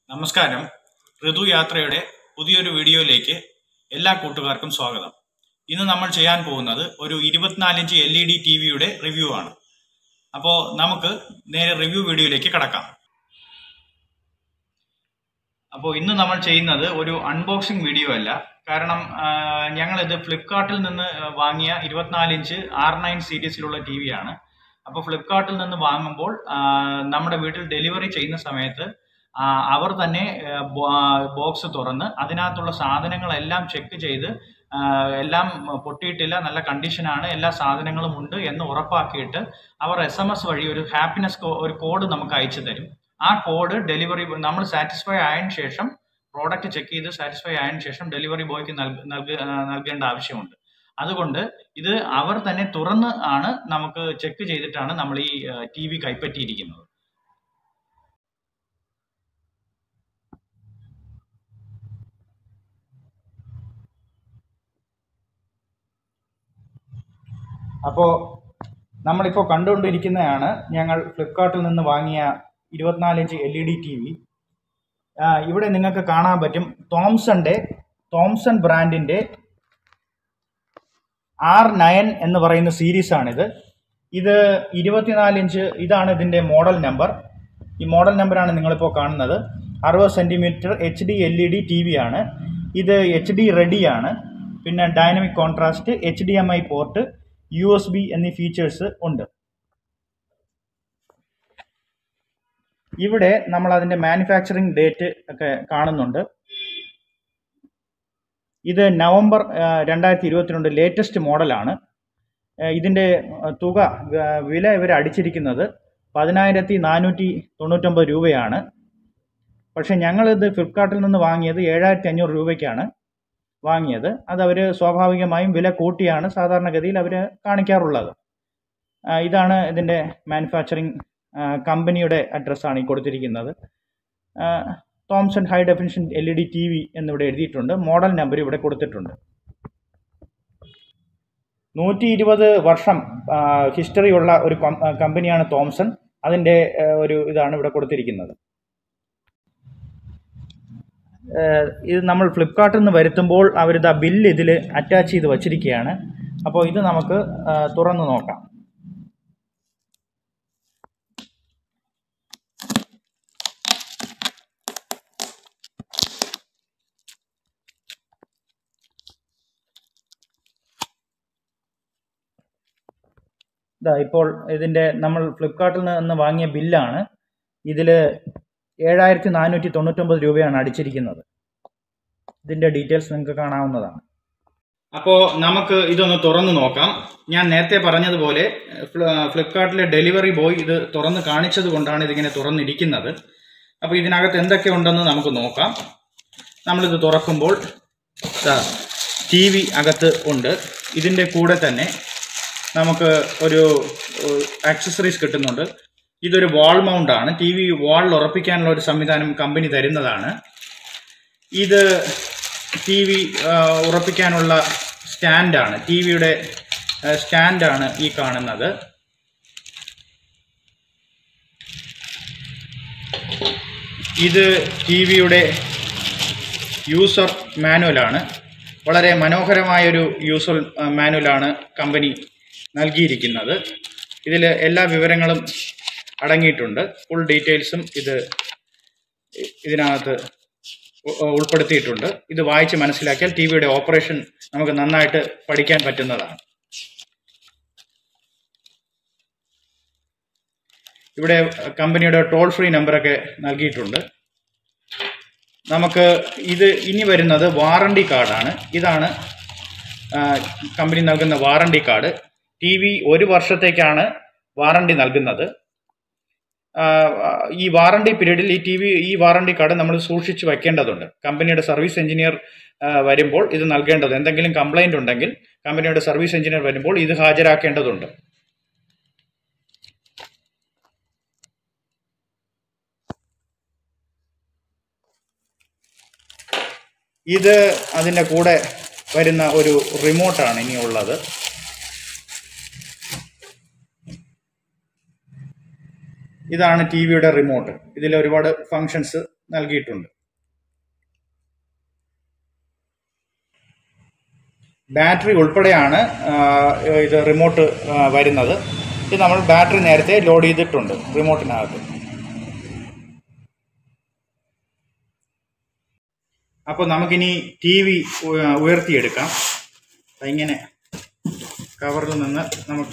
നമസ്കാരം ഋതു യാത്രയുടെ പുതിയൊരു വീഡിയോയിലേക്ക് എല്ലാ കൂട്ടുകാർക്കും സ്വാഗതം ഇന്ന് നമ്മൾ ചെയ്യാൻ പോകുന്നത് ഒരു ഇരുപത്തിനാലിഞ്ച് എൽ ഇ ഡി ടി വിയുടെ റിവ്യൂ ആണ് അപ്പോൾ നമുക്ക് നേരെ റിവ്യൂ വീഡിയോയിലേക്ക് കടക്കാം അപ്പോൾ ഇന്ന് നമ്മൾ ചെയ്യുന്നത് ഒരു അൺബോക്സിംഗ് വീഡിയോ അല്ല കാരണം ആ, ഞങ്ങളിത് ഫ്ലിപ്കാർട്ടിൽ നിന്ന് വാങ്ങിയ ഇരുപത്തിനാല് ഇഞ്ച് ആർ നയൻ സീരീസിലുള്ള ടി വി ആണ് അപ്പോൾ ഫ്ലിപ്കാർട്ടിൽ നിന്ന് വാങ്ങുമ്പോൾ ആ, നമ്മുടെ വീട്ടിൽ ഡെലിവറി ചെയ്യുന്ന സമയത്ത് ആ, അവർ തന്നെ ബോക്സ് തുറന്ന് അതിനകത്തുള്ള സാധനങ്ങളെല്ലാം ചെക്ക് ചെയ്ത് ആ, എല്ലാം പൊട്ടിയിട്ടില്ല നല്ല കണ്ടീഷനാണ് എല്ലാ സാധനങ്ങളും ഉണ്ട് എന്ന് ഉറപ്പാക്കിയിട്ട് അവർ എസ് എം എസ് വഴി ഒരു ഹാപ്പിനെസ് ഒരു കോഡ് നമുക്ക് അയച്ചു തരും ആ കോഡ് ഡെലിവറി നമ്മൾ സാറ്റിസ്ഫൈ ആയതിനു ശേഷം പ്രോഡക്റ്റ് ചെക്ക് ചെയ്ത് സാറ്റിസ്ഫൈ ആയതിനു ശേഷം ഡെലിവറി ബോയ്ക്ക് നൽകേണ്ട ആവശ്യമുണ്ട് അതുകൊണ്ട് ഇത് അവർ തന്നെ തുറന്ന് ആണ് നമുക്ക് ചെക്ക് ചെയ്തിട്ടാണ് നമ്മൾ ഈ ടി വി കൈപ്പറ്റിയിരിക്കുന്നത് അപ്പോൾ നമ്മളിപ്പോൾ കണ്ടുകൊണ്ടിരിക്കുന്നതാണ് ഞങ്ങൾ ഫ്ലിപ്കാർട്ടിൽ നിന്ന് വാങ്ങിയ ഇരുപത്തിനാല് inch L E D T V ഇവിടെ നിങ്ങൾക്ക് കാണാൻ പറ്റും തോംസന്റെ തോംസൺ ബ്രാൻഡിന്റെ ആർ നയൻ എന്ന് പറയുന്ന സീരീസാണിത് ഇത് ഇരുപത്തിനാല് ഇഞ്ച് ഇതാണ് ഇതിൻ്റെ മോഡൽ നമ്പർ ഈ മോഡൽ നമ്പറാണ് നിങ്ങളിപ്പോൾ കാണുന്നത് അറുപത് centimetre H D L E D T V ആണ് ഇത് എച്ച് ഡി റെഡിയാണ് പിന്നെ dynamic contrast H D M I port U S B എന്നീ ഫീച്ചേഴ്സ് ഉണ്ട് ഇവിടെ നമ്മൾ അതിൻ്റെ മാനുഫാക്ചറിങ് ഡേറ്റ് ഒക്കെ കാണുന്നുണ്ട് ഇത് നവംബർ രണ്ടായിരത്തി ഇരുപത്തിരണ്ട് ലേറ്റസ്റ്റ് മോഡലാണ് ഇതിൻ്റെ തുക ആ, വില ഇവർ അടിച്ചിരിക്കുന്നത് പതിനായിരത്തി നാനൂറ്റി തൊണ്ണൂറ്റൊമ്പത് രൂപയാണ് പക്ഷേ ഞങ്ങളിത് ഫ്ലിപ്കാർട്ടിൽ നിന്ന് വാങ്ങിയത് ഏഴായിരത്തി അഞ്ഞൂറ് രൂപയ്ക്കാണ് വാങ്ങിയത് അത് അവർ സ്വാഭാവികമായും വില കൂട്ടിയാണ് സാധാരണഗതിയിൽ അവർ കാണിക്കാറുള്ളത് ആ, ഇതാണ് ഇതിൻ്റെ മാനുഫാക്ചറിങ് കമ്പനിയുടെ അഡ്രസ്സാണ് ഈ കൊടുത്തിരിക്കുന്നത് ആ, Thomson high definition L E D T V എന്നിവിടെ എഴുതിയിട്ടുണ്ട് മോഡൽ നമ്പർ ഇവിടെ കൊടുത്തിട്ടുണ്ട് നൂറ്റി ഇരുപത് വർഷം ഹിസ്റ്ററി ഉള്ള ഒരു കം- ആ, കമ്പനിയാണ് തോംസൺ അതിൻ്റെ ആ, ഒരു ഇതാണ് ഇവിടെ കൊടുത്തിരിക്കുന്നത് ഏഹ് ഇത് നമ്മൾ ഫ്ലിപ്കാർട്ടിൽ നിന്ന് വരുത്തുമ്പോൾ അവരിത് ആ ബില്ല് ഇതിൽ അറ്റാച്ച് ചെയ്ത് വച്ചിരിക്കുകയാണ് അപ്പോൾ ഇത് നമുക്ക് ആ, തുറന്ന് നോക്കാം ഇതാ ഇപ്പോൾ ഇതിൻ്റെ നമ്മൾ ഫ്ലിപ്കാർട്ടിൽ നിന്ന് വാങ്ങിയ ബില്ലാണ് ഇതിൽ ഏഴായിരത്തി നാനൂറ്റി തൊണ്ണൂറ്റൊമ്പത് രൂപയാണ് അടിച്ചിരിക്കുന്നത് ഇതിൻ്റെ ഡീറ്റെയിൽസ് നിങ്ങൾക്ക് കാണാവുന്നതാണ് അപ്പോൾ നമുക്ക് ഇതൊന്ന് തുറന്നു നോക്കാം ഞാൻ നേരത്തെ പറഞ്ഞതുപോലെ ഫ്ല- ഫ്ലിപ്കാർട്ടിലെ ഡെലിവറി ബോയ് ഇത് തുറന്ന് കാണിച്ചത് കൊണ്ടാണ് ഇതിങ്ങനെ തുറന്നിരിക്കുന്നത് അപ്പോൾ ഇതിനകത്ത് എന്തൊക്കെ ഉണ്ടെന്ന് നമുക്ക് നോക്കാം നമ്മളിത് തുറക്കുമ്പോൾ ടി വി അകത്ത് ഉണ്ട് ഇതിൻ്റെ കൂടെ തന്നെ നമുക്ക് ഒരു ആക്സസറീസ് കിട്ടുന്നുണ്ട് ഇതൊരു വാൾ മൗണ്ട് ആണ് ടി വി വാളിൽ ഉറപ്പിക്കാനുള്ള ഒരു സംവിധാനം കമ്പനി തരുന്നതാണ് ഇത് ടി വി ഉറപ്പിക്കാനുള്ള സ്റ്റാൻഡാണ് ടി വിയുടെ സ്റ്റാൻഡാണ് ഈ കാണുന്നത് ഇത് ടി വിയുടെ യൂസർ മാനുവലാണ് വളരെ മനോഹരമായൊരു യൂസർ മാനുവലാണ് കമ്പനി നൽകിയിരിക്കുന്നത് ഇതിൽ എല്ലാ വിവരങ്ങളും അടങ്ങിയിട്ടുണ്ട് ഫുൾ ഡീറ്റെയിൽസും ഇത് ഇതിനകത്ത് ഉ- ഉൾപ്പെടുത്തിയിട്ടുണ്ട് ഇത് വായിച്ച് മനസ്സിലാക്കിയാൽ ടി വിയുടെ ഓപ്പറേഷൻ നമുക്ക് നന്നായിട്ട് പഠിക്കാൻ പറ്റുന്നതാണ് ഇവിടെ കമ്പനിയുടെ ടോൾ ഫ്രീ നമ്പറൊക്കെ നൽകിയിട്ടുണ്ട് നമുക്ക് ഇത് ഇനി വരുന്നത് വാറണ്ടി കാർഡാണ് ഇതാണ് ആ, കമ്പനി നൽകുന്ന വാറണ്ടി കാർഡ് ടി വി ഒരു വർഷത്തേക്കാണ് വാറണ്ടി നൽകുന്നത് ആ, ഈ വാറണ്ടി പീരീഡിൽ ഈ ടി വി ഈ വാറണ്ടി കാർഡ് നമ്മൾ സൂക്ഷിച്ച് വയ്ക്കേണ്ടതുണ്ട് കമ്പനിയുടെ സർവീസ് എഞ്ചിനീയർ ആ, വരുമ്പോൾ ഇത് നൽകേണ്ടത് എന്തെങ്കിലും കംപ്ലൈന്റ് ഉണ്ടെങ്കിൽ കമ്പനിയുടെ സർവീസ് എഞ്ചിനീയർ വരുമ്പോൾ ഇത് ഹാജരാക്കേണ്ടതുണ്ട് ഇത് അതിൻ്റെ കൂടെ വരുന്ന ഒരു റിമോട്ടാണ് ഇനിയുള്ളത് ഇതാണ് ടി വിയുടെ റിമോട്ട് ഇതിൽ ഒരുപാട് ഫങ്ഷൻസ് നൽകിയിട്ടുണ്ട് ബാറ്ററി ഉൾപ്പെടെയാണ് ആ, ഇത് റിമോട്ട് ആ, വരുന്നത് ഇത് നമ്മൾ ബാറ്ററി നേരത്തെ ലോഡ് ചെയ്തിട്ടുണ്ട് റിമോട്ടിനകത്ത് അപ്പോൾ നമുക്കിനി ടി വി ഉയർത്തിയെടുക്കാം ദാ ഇങ്ങനെ കവറിൽ നിന്ന് നമുക്ക്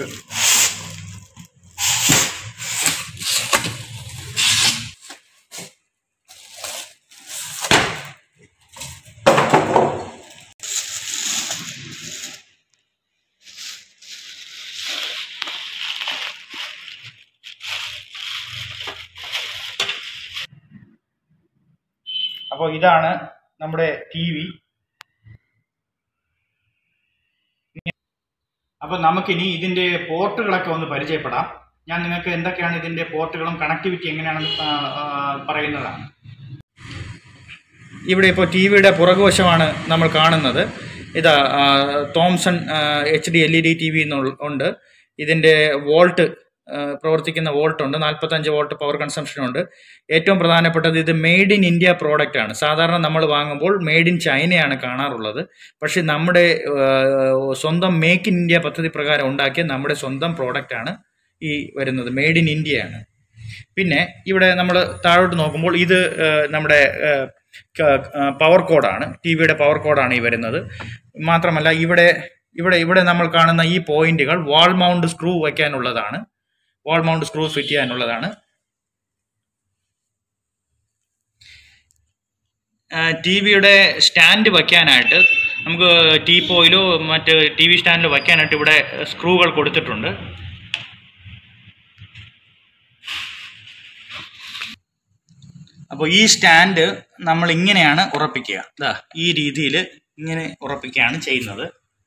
അപ്പോൾ ഇതാണ് നമ്മുടെ ടി വി അപ്പോൾ നമുക്കിനി ഇതിൻ്റെ പോർട്ടുകളൊക്കെ ഒന്ന് പരിചയപ്പെടാം ഞാൻ നിങ്ങൾക്ക് എന്തൊക്കെയാണ് ഇതിൻ്റെ പോർട്ടുകളും കണക്ടിവിറ്റി എങ്ങനെയാണെന്ന് ആ, ആ, പറയുന്നതാണ് ഇവിടെ ഇപ്പോൾ ടി വിയുടെ പുറകുവശമാണ് നമ്മൾ കാണുന്നത് ഇതാ ആ, Thomson H D L E D T V ഉണ്ട് ഇതിൻ്റെ വോൾട്ട് ആ, പ്രവർത്തിക്കുന്ന വോൾട്ട് ഉണ്ട് നാൽപ്പത്തഞ്ച് വോൾട്ട് പവർ കൺസംഷൻ ഉണ്ട് ഏറ്റവും പ്രധാനപ്പെട്ടത് ഇത് മെയ്ഡ് ഇൻ ഇന്ത്യ പ്രോഡക്റ്റ് ആണ് സാധാരണ നമ്മൾ വാങ്ങുമ്പോൾ മെയ്ഡ് ഇൻ ചൈനയാണ് കാണാറുള്ളത് പക്ഷേ നമ്മുടെ ആ, സ്വന്തം മേക്ക് ഇൻ ഇന്ത്യ പദ്ധതി പ്രകാരം ഉണ്ടാക്കിയ നമ്മുടെ സ്വന്തം പ്രോഡക്റ്റ് ആണ് ഈ വരുന്നത് മെയ്ഡ് ഇൻ ഇന്ത്യയാണ് പിന്നെ ഇവിടെ നമ്മൾ താഴോട്ട് നോക്കുമ്പോൾ ഇത് ആ, നമ്മുടെ പവർ കോഡാണ് ടി വിയുടെ പവർ കോഡാണ് ഈ വരുന്നത് മാത്രമല്ല ഇവിടെ ഇവിടെ ഇവിടെ നമ്മൾ കാണുന്ന ഈ പോയിന്റുകൾ വാൾ മൗണ്ട് സ്ക്രൂ വയ്ക്കാനുള്ളതാണ് വാൾ മൗണ്ട് സ്ക്രൂ ഫിറ്റ് ചെയ്യാനുള്ളതാണ് ടി വിയുടെ സ്റ്റാൻഡ് വയ്ക്കാനായിട്ട് നമുക്ക് ടീപ്പോയിലോ മറ്റ് ടി വി സ്റ്റാൻഡിലോ വയ്ക്കാനായിട്ട് ഇവിടെ സ്ക്രൂകൾ കൊടുത്തിട്ടുണ്ട് അപ്പോൾ ഈ സ്റ്റാൻഡ് നമ്മൾ ഇങ്ങനെയാണ് ഉറപ്പിക്കുക ഇതാ ഈ രീതിയിൽ ഇങ്ങനെ ഉറപ്പിക്കുകയാണ് ചെയ്യുന്നത്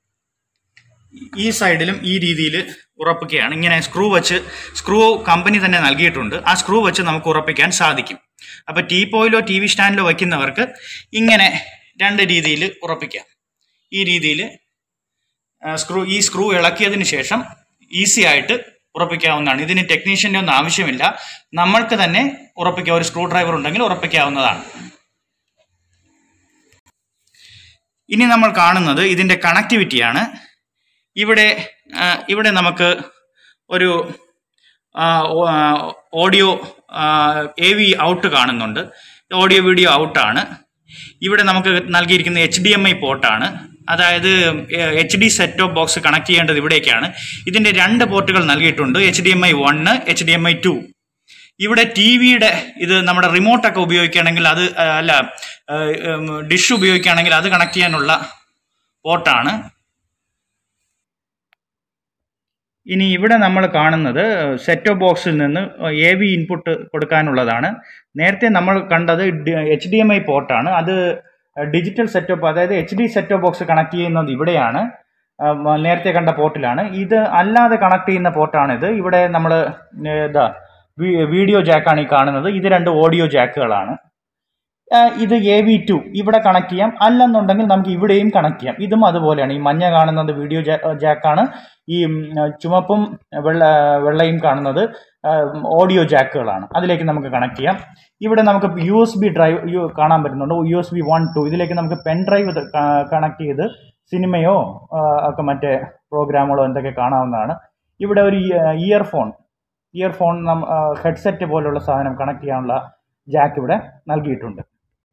ഈ സൈഡിലും ഈ രീതിയിൽ ഉറപ്പിക്കുകയാണ് ഇങ്ങനെ സ്ക്രൂ വെച്ച് സ്ക്രൂ കമ്പനി തന്നെ നൽകിയിട്ടുണ്ട് ആ സ്ക്രൂ വെച്ച് നമുക്ക് ഉറപ്പിക്കാൻ സാധിക്കും അപ്പോൾ ടീപ്പോയിലോ ടി വി സ്റ്റാൻഡിലോ വയ്ക്കുന്നവർക്ക് ഇങ്ങനെ രണ്ട് രീതിയിൽ ഉറപ്പിക്കാം ഈ രീതിയിൽ സ്ക്രൂ ഈ സ്ക്രൂ ഇളക്കിയതിന് ശേഷം ഈസി ആയിട്ട് ഉറപ്പിക്കാവുന്നതാണ് ഇതിന് ടെക്നീഷ്യൻ്റെ ഒന്നും ആവശ്യമില്ല നമ്മൾക്ക് തന്നെ ഉറപ്പിക്കാം ഒരു സ്ക്രൂ ഡ്രൈവർ ഉണ്ടെങ്കിൽ ഉറപ്പിക്കാവുന്നതാണ് ഇനി നമ്മൾ കാണുന്നത് ഇതിൻ്റെ കണക്ടിവിറ്റിയാണ് ഇവിടെ ആ, ഇവിടെ നമുക്ക് ഒരു ഓഡിയോ എ വി ഔട്ട് കാണുന്നുണ്ട് ഓഡിയോ വീഡിയോ ഔട്ടാണ് ഇവിടെ നമുക്ക് നൽകിയിരിക്കുന്ന എച്ച് ഡി എം ഐ പോർട്ടാണ് അതായത് H D set off box connect ചെയ്യേണ്ടത് ഇവിടേക്കാണ് ഇതിൻ്റെ രണ്ട് പോർട്ടുകൾ നൽകിയിട്ടുണ്ട് H D M I one H D M I two ഇവിടെ ടി വിയുടെ ഇത് നമ്മുടെ റിമോട്ടൊക്കെ ഉപയോഗിക്കുകയാണെങ്കിൽ അത് ആ, അല്ല ഡിഷ് ഉപയോഗിക്കുകയാണെങ്കിൽ അത് കണക്ട് ചെയ്യാനുള്ള പോർട്ടാണ് ഇനി ഇവിടെ നമ്മൾ കാണുന്നത് സെറ്റ് ഓഫ് ബോക്സിൽ നിന്ന് എ വി ഇൻപുട്ട് കൊടുക്കാനുള്ളതാണ് നേരത്തെ നമ്മൾ കണ്ടത് എച്ച് ഡി എം ഐ പോർട്ടാണ് അത് ഡിജിറ്റൽ സെറ്റപ്പ് അതായത് H D set off box connect ചെയ്യുന്നത് ഇവിടെയാണ് ആ, മ- നേരത്തെ കണ്ട പോർട്ടിലാണ് ഇത് അല്ലാതെ കണക്ട് ചെയ്യുന്ന പോർട്ടാണിത് ഇവിടെ നമ്മൾ ഇതാ വി- വീഡിയോ ജാക്കാണ് ഈ കാണുന്നത് ഇത് രണ്ട് ഓഡിയോ ജാക്കുകളാണ് ആ, ഇത് എ വി ടു ഇവിടെ കണക്ട് ചെയ്യാം അല്ലെന്നുണ്ടെങ്കിൽ നമുക്ക് ഇവിടെയും കണക്ട് ചെയ്യാം ഇതും അതുപോലെയാണ് ഈ മഞ്ഞ കാണുന്നത് വീഡിയോ ജാ- ജാക്കാണ് ഈ ഉം, ചുമപ്പും വെള്ള വെള്ളയും കാണുന്നത് ആ, ഓഡിയോ ജാക്കുകളാണ് അതിലേക്ക് നമുക്ക് കണക്ട് ചെയ്യാം ഇവിടെ നമുക്ക് യു എസ് ബി ഡ്രൈവ് യു കാണാൻ പറ്റുന്നുണ്ട് U S B one two ഇതിലേക്ക് നമുക്ക് പെൻ ഡ്രൈവ് കണക്ട് ചെയ്ത് സിനിമയോ ആ, ഒക്കെ മറ്റേ പ്രോഗ്രാമുകളോ എന്തൊക്കെ കാണാവുന്നതാണ് ഇവിടെ ഒരു ഇയർഫോൺ ഇയർഫോൺ ഹെഡ്സെറ്റ് പോലുള്ള സാധനം കണക്ട് ചെയ്യാനുള്ള ജാക്ക് ഇവിടെ നൽകിയിട്ടുണ്ട്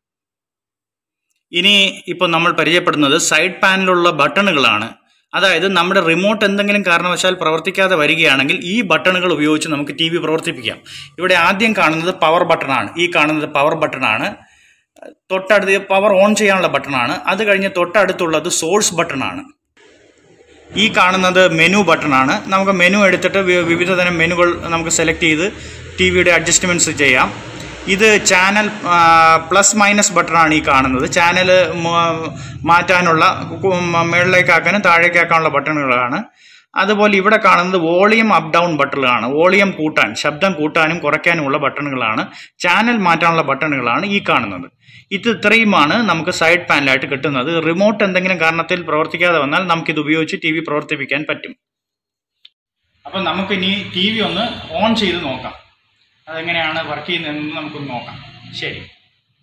ഇനി ഇപ്പോൾ നമ്മൾ പരിചയപ്പെടുന്നത് സൈഡ് പാനലുള്ള ബട്ടണുകളാണ് അതായത് നമ്മുടെ റിമോട്ട് എന്തെങ്കിലും കാരണവശാൽ പ്രവർത്തിക്കാതെ വരികയാണെങ്കിൽ ഈ ബട്ടണുകൾ ഉപയോഗിച്ച് നമുക്ക് ടി വി പ്രവർത്തിപ്പിക്കാം ഇവിടെ ആദ്യം കാണുന്നത് പവർ ബട്ടണാണ് ഈ കാണുന്നത് പവർ ബട്ടണാണ് തൊട്ടടുത്ത് പവർ ഓൺ ചെയ്യാനുള്ള ബട്ടണാണ് അത് കഴിഞ്ഞ് തൊട്ടടുത്തുള്ളത് സോഴ്സ് ബട്ടണാണ് ഈ കാണുന്നത് മെനു ബട്ടണാണ് നമുക്ക് മെനു എടുത്തിട്ട് വി- വിവിധ തരം മെനുകൾ നമുക്ക് സെലക്ട് ചെയ്ത് ടി വിയുടെ അഡ്ജസ്റ്റ്മെൻറ്റ്സ് ചെയ്യാം ഇത് ചാനൽ പ്ലസ് മൈനസ് ബട്ടണാണ് ഈ കാണുന്നത് ചാനൽ മാറ്റാനുള്ള കു- മ- മുകളിലേക്കാക്കാനും താഴേക്കാക്കാനുള്ള ബട്ടണുകളാണ് അതുപോലെ ഇവിടെ കാണുന്നത് വോളിയം അപ്പ് ഡൗൺ ബട്ടണുകളാണ് വോളിയം കൂട്ടാൻ ശബ്ദം കൂട്ടാനും കുറയ്ക്കാനുമുള്ള ബട്ടണുകളാണ് ചാനൽ മാറ്റാനുള്ള ബട്ടണുകളാണ് ഈ കാണുന്നത് ഇത് ഇത്രയുമാണ് നമുക്ക് സൈഡ് പാനലായിട്ട് കിട്ടുന്നത് റിമോട്ട് എന്തെങ്കിലും കാരണത്തിൽ പ്രവർത്തിക്കാതെ വന്നാൽ നമുക്കിത് ഉപയോഗിച്ച് ടി വി പ്രവർത്തിപ്പിക്കാൻ പറ്റും അപ്പം നമുക്കിനി ടി വി ഒന്ന് ഓൺ ചെയ്ത് നോക്കാം അതെങ്ങനെയാണ് വർക്ക് ചെയ്യുന്നതെന്ന് നമുക്കൊന്ന് നോക്കാം ശരി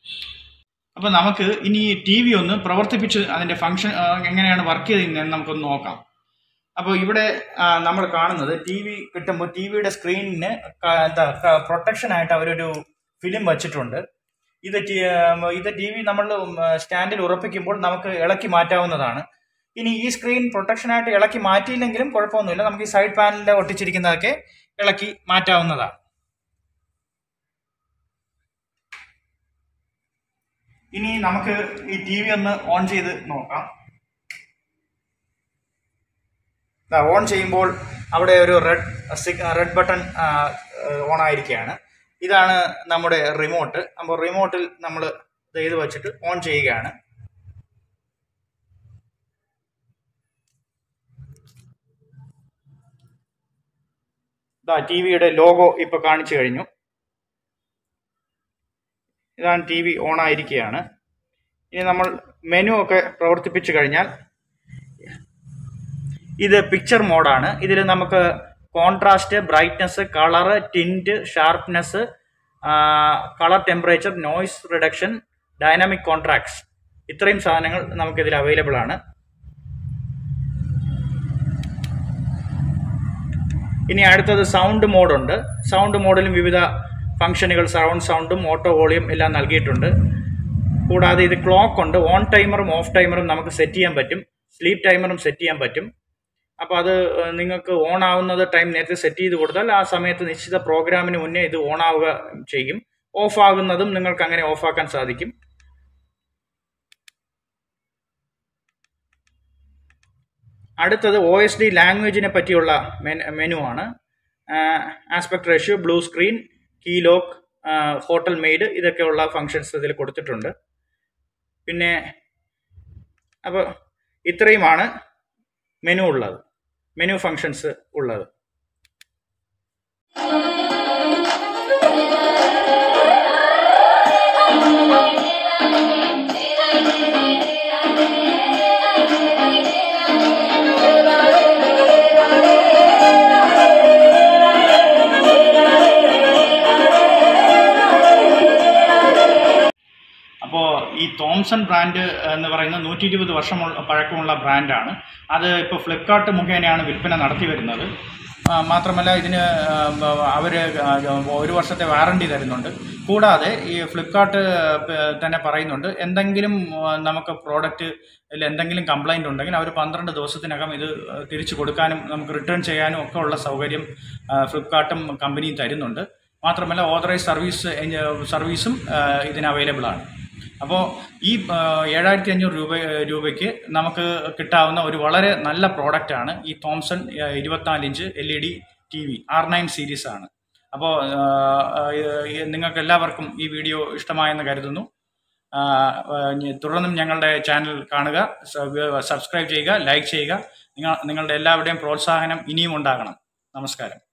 അപ്പോൾ നമുക്ക് ഇനി ടി വി ഒന്ന് പ്രവർത്തിപ്പിച്ച് അതിൻ്റെ ഫങ്ഷൻ എങ്ങനെയാണ് വർക്ക് ചെയ്യുന്നതെന്ന് നമുക്കൊന്ന് നോക്കാം അപ്പോൾ ഇവിടെ ആ, നമ്മൾ കാണുന്നത് ടി വി കിട്ടുമ്പോൾ ടി വിയുടെ സ്ക്രീനിന് എന്താ പ്രൊട്ടക്ഷൻ ആയിട്ട് അവരൊരു ഫിലിം വച്ചിട്ടുണ്ട് ഇത് ടി- ഉം, ഇത് ടി വി നമ്മൾ സ്റ്റാൻഡിൽ ഉറപ്പിക്കുമ്പോൾ നമുക്ക് ഇളക്കി മാറ്റാവുന്നതാണ് ഇനി ഈ സ്ക്രീൻ പ്രൊട്ടക്ഷനായിട്ട് ഇളക്കി മാറ്റിയില്ലെങ്കിലും കുഴപ്പമൊന്നുമില്ല നമുക്ക് ഈ സൈഡ് പാനലിൽ ഒട്ടിച്ചിരിക്കുന്നതൊക്കെ ഇളക്കി മാറ്റാവുന്നതാണ് ഇനി നമുക്ക് ഈ ടി വി ഒന്ന് ഓൺ ചെയ്ത് നോക്കാം ദാ ഓൺ ചെയ്യുമ്പോൾ അവിടെ ഒരു റെഡ് റെഡ് ബട്ടൺ ഓൺ ആയിരിക്കുകയാണ് ഇതാണ് നമ്മുടെ റിമോട്ട് അപ്പോൾ റിമോട്ടിൽ നമ്മൾ ഇത് വെച്ചിട്ട് ഓൺ ചെയ്യുകയാണ് ഇതാ ടി വിയുടെ ലോഗോ ഇപ്പോൾ കാണിച്ചു കഴിഞ്ഞു ഇതാണ് ടി വി ഓൺ ആയിരിക്കുകയാണ് ഇനി നമ്മൾ മെനു ഒക്കെ പ്രവർത്തിപ്പിച്ചു കഴിഞ്ഞാൽ ഇത് പിക്ചർ മോഡാണ് ഇതിൽ നമുക്ക് contrast brightness colour tint sharpness colour temperature noise reduction dynamic contracts ഇത്രയും സാധനങ്ങൾ നമുക്കിതിൽ അവൈലബിൾ ആണ് ഇനി അടുത്തത് സൗണ്ട് മോഡുണ്ട് സൗണ്ട് മോഡിലും വിവിധ ഫംഗ്ഷനുകൾ സറൗണ്ട് സൗണ്ടും ഓട്ടോ വോളിയം എല്ലാം നൽകിയിട്ടുണ്ട് കൂടാതെ ഇത് ക്ലോക്ക് ഉണ്ട് ഓൺ ടൈമറും ഓഫ് ടൈമറും നമുക്ക് സെറ്റ് ചെയ്യാൻ പറ്റും സ്ലീപ്പ് ടൈമറും സെറ്റ് ചെയ്യാൻ പറ്റും അപ്പോൾ അത് ഏഹ്, നിങ്ങൾക്ക് ഓൺ ആവുന്നത് ടൈം നേരത്തെ സെറ്റ് ചെയ്ത് കൊടുത്താൽ ആ സമയത്ത് നിശ്ചിത പ്രോഗ്രാമിന് മുന്നേ ഇത് ഓൺ ആവുക ചെയ്യും ഓഫ് ആകുന്നതും നിങ്ങൾക്ക് അങ്ങനെ ഓഫ് ആക്കാൻ സാധിക്കും അടുത്തത് ഒ എസ് ഡി ലാംഗ്വേജിനെ പറ്റിയുള്ള മെനു ആണ് aspect ratio blue screen key lock hotel mode ഇതൊക്കെയുള്ള ഫങ്ഷൻസ് ഇതിൽ കൊടുത്തിട്ടുണ്ട് പിന്നെ അപ്പോൾ ഇത്രയുമാണ് മെനു ഉള്ളത് മെനു ഫങ്ഷൻസ് ഉള്ളത് അപ്പോൾ ഈ തോംസൺ ബ്രാൻഡ് എന്ന് പറയുന്നത് നൂറ്റി ഇരുപത് വർഷമുള്ള പഴക്കമുള്ള ബ്രാൻഡാണ് അത് ഇപ്പോൾ ഫ്ലിപ്കാർട്ട് മുഖേനയാണ് വിൽപ്പന നടത്തി വരുന്നത് ആ, മാത്രമല്ല ഇതിന് അവർ ഒരു വർഷത്തെ വാറണ്ടി തരുന്നുണ്ട് കൂടാതെ ഈ ഫ്ലിപ്കാർട്ട് തന്നെ പറയുന്നുണ്ട് എന്തെങ്കിലും ആ, നമുക്ക് പ്രോഡക്റ്റ് എന്തെങ്കിലും കംപ്ലൈൻറ്റ് ഉണ്ടെങ്കിൽ അവർ പന്ത്രണ്ട് ദിവസത്തിനകം ഇത് തിരിച്ചു കൊടുക്കാനും നമുക്ക് റിട്ടേൺ ചെയ്യാനും ഒക്കെ ഉള്ള സൗകര്യം ആ, ഫ്ലിപ്കാർട്ടും കമ്പനിയും തരുന്നുണ്ട് മാത്രമല്ല ഓതറൈസ് സർവീസ് സർവീസും ആ, ഇതിന് അവൈലബിൾ ആണ് അപ്പോൾ ഈ ആ, ഏഴായിരത്തി അഞ്ഞൂറ് രൂപ രൂപയ്ക്ക് നമുക്ക് കിട്ടാവുന്ന ഒരു വളരെ നല്ല പ്രോഡക്റ്റാണ് ഈ തോംസൺ ആ, ഇരുപത്തിനാല് inch L E D T V R nine series ആണ് അപ്പോൾ നിങ്ങൾക്ക് എല്ലാവർക്കും ഈ വീഡിയോ ഇഷ്ടമായെന്ന് കരുതുന്നു ആ, ആ, ഇനി തുടർന്നും ഞങ്ങളുടെ ചാനൽ കാണുക സ- സബ്സ്ക്രൈബ് ചെയ്യുക ലൈക്ക് ചെയ്യുക നിങ്ങൾ നിങ്ങളുടെ എല്ലാവരുടെയും പ്രോത്സാഹനം ഇനിയും ഉണ്ടാകണം നമസ്കാരം